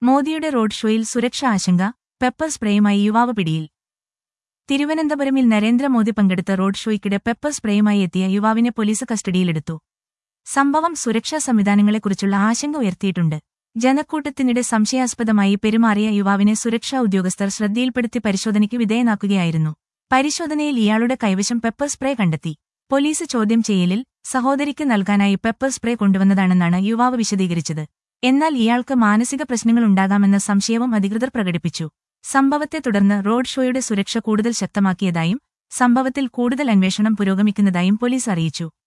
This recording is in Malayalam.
മോദിയുടെ റോഡ് ഷോയിൽ സുരക്ഷാ ആശങ്ക പെപ്പർ സ്പ്രേയുമായി യുവാവ് പിടിയിൽ തിരുവനന്തപുരമിൽ നരേന്ദ്രമോദി പങ്കെടുത്ത റോഡ് ഷോയ്ക്കിടെ പെപ്പർ സ്പ്രേയുമായി എത്തിയ യുവാവിനെ പോലീസ് കസ്റ്റഡിയിലെടുത്തു സംഭവം സുരക്ഷാ സംവിധാനങ്ങളെക്കുറിച്ചുള്ള ആശങ്ക ഉയർത്തിയിട്ടുണ്ട് ജനക്കൂട്ടത്തിനിടെ സംശയാസ്പദമായി പെരുമാറിയ യുവാവിനെ സുരക്ഷാ ഉദ്യോഗസ്ഥർ ശ്രദ്ധയിൽപ്പെടുത്തി പരിശോധനയ്ക്ക് വിധേയനാക്കുകയായിരുന്നു പരിശോധനയിൽ ഇയാളുടെ കൈവശം പെപ്പർ സ്പ്രേ കണ്ടെത്തി പോലീസ് ചോദ്യം ചെയ്യലിൽ സഹോദരിക്ക് നൽകാനായി പെപ്പർ സ്പ്രേ കൊണ്ടുവന്നതാണെന്നാണ് യുവാവ് വിശദീകരിച്ചത് എന്നാൽ ഇയാൾക്ക് മാനസിക പ്രശ്നങ്ങൾ ഉണ്ടാകാമെന്ന സംശയവും അധികൃതർ പ്രകടിപ്പിച്ചു സംഭവത്തെ തുടർന്ന് റോഡ് ഷോയുടെ സുരക്ഷ കൂടുതൽ ശക്തമാക്കിയതായും സംഭവത്തിൽ കൂടുതൽ അന്വേഷണം പുരോഗമിക്കുന്നതായും പോലീസ് അറിയിച്ചു